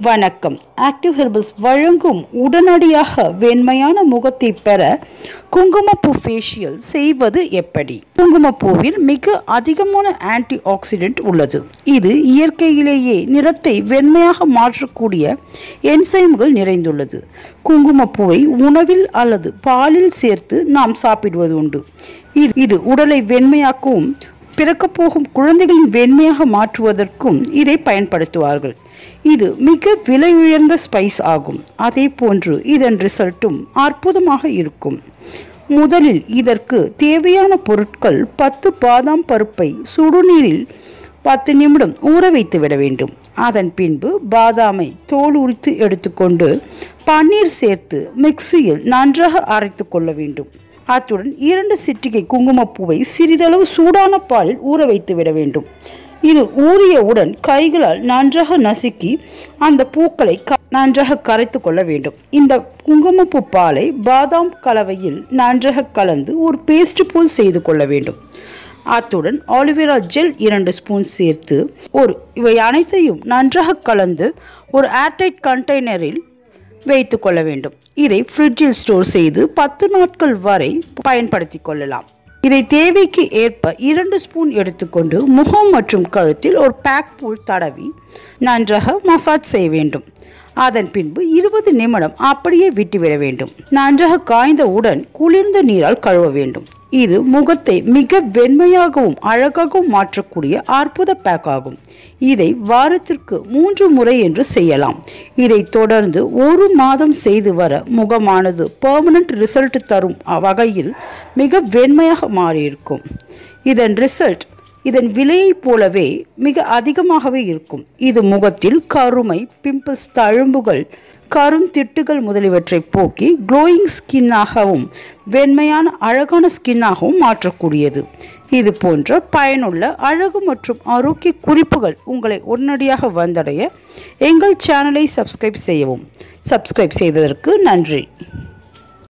வணக்கம் active herbals வழங்கும் உடனடியாக வெண்மையான முகத்தை பெற குங்குமப்பூ ஃபேஷியல் செய்வது எப்படி குங்குமப்பூவில் மிக அதிகமான ஆன்டி ஆக்சிடென்ட் உள்ளது இது இயற்கையிலேயே நிறத்தை வெண்மையாக மாற்றக்கூடிய என்சைம்கள் நிறைந்துள்ளது குங்குமப்பூவை உணவில் அல்லது பாலில் சேர்த்து நாம் சாப்பிடுவது உண்டு இது இது உடலை வெண்மையாக்கவும் பிறக்கப் போகும் குழந்தைகளின் வெண்மையாக மாற்றுவதற்கும் இதை பயன்படுத்துவார்கள் இது மிக விலை உயர்ந்த ஸ்பைஸ் ஆகும் அதே போன்று இதன் ரிசல்ட்டும் அற்புதமாக இருக்கும் முதலில் இதற்கு தேவையான பொருட்கள் பத்து பாதாம் பருப்பை சுடுநீரில் பத்து நிமிடம் ஊற வைத்து விட வேண்டும் அதன் பின்பு பாதாமை தோல் உரித்து எடுத்துக்கொண்டு பன்னீர் சேர்த்து மிக்சியில் நன்றாக அரைத்து கொள்ள வேண்டும் அத்துடன் இரண்டு சிட்டிகை குங்குமப்பூவை சிறிதளவு சூடான பாலில் ஊற வைத்து விட வேண்டும் இது ஊறியவுடன் கைகளால் நன்றாக நசுக்கி அந்த பூக்களை க- நன்றாக கரைத்து கொள்ள வேண்டும் இந்த குங்குமப்பூ பாலை பாதாம் கலவையில் நன்றாக கலந்து ஒரு பேஸ்ட் போல் செய்து கொள்ள வேண்டும் அத்துடன் ஆலிவேரா ஜெல் இரண்டு ஸ்பூன் சேர்த்து ஒரு இவை அனைத்தையும் நன்றாக கலந்து ஒரு ஏர்டைட் கண்டெய்னரில் வைத்து கொள்ள வேண்டும் இதை ஃப்ரிட்ஜில் ஸ்டோர் செய்து பத்து நாட்கள் வரை பயன்படுத்தி கொள்ளலாம் இதை தேவைக்கு ஏற்ப இரண்டு ஸ்பூன் எடுத்துக்கொண்டு முகம் மற்றும் கழுத்தில் ஒரு பேக் போல் தடவி நன்றாக மசாஜ் செய்ய வேண்டும் அதன் பின்பு இருபது நிமிடம் அப்படியே விட்டுவிட வேண்டும் நன்றாக காய்ந்தவுடன் குளிர்ந்த நீரால் கழுவ வேண்டும் இது முகத்தை மிக வெண்மையாகவும் அழகாகவும் மாற்றக்கூடிய அற்புத பேக் ஆகும் இதை வாரத்திற்கு மூன்று முறை என்று செய்யலாம் இதை தொடர்ந்து ஒரு மாதம் செய்து வர முகமானது பெர்மனன்ட் ரிசல்ட் தரும் வகையில் மிக வெண்மையாக மாறியிருக்கும் இதன் ரிசல்ட் இதன் விலையைப் போலவே மிக அதிகமாகவே இருக்கும் இது முகத்தில் கருமை பிம்பிள்ஸ் தழும்புகள் கருந்திட்டுகள் முதலியவற்றை போக்கி க்ளோயிங் ஸ்கின்னாகவும் வெண்மையான அழகான ஸ்கின்னாகவும் மாற்றக்கூடியது இது போன்ற பயனுள்ள அழகு மற்றும் ஆரோக்கிய குறிப்புகள் உங்களை உடனடியாக வந்தடைய எங்கள் சேனலை சப்ஸ்கிரைப் செய்யவும் சப்ஸ்கிரைப் செய்ததற்கு நன்றி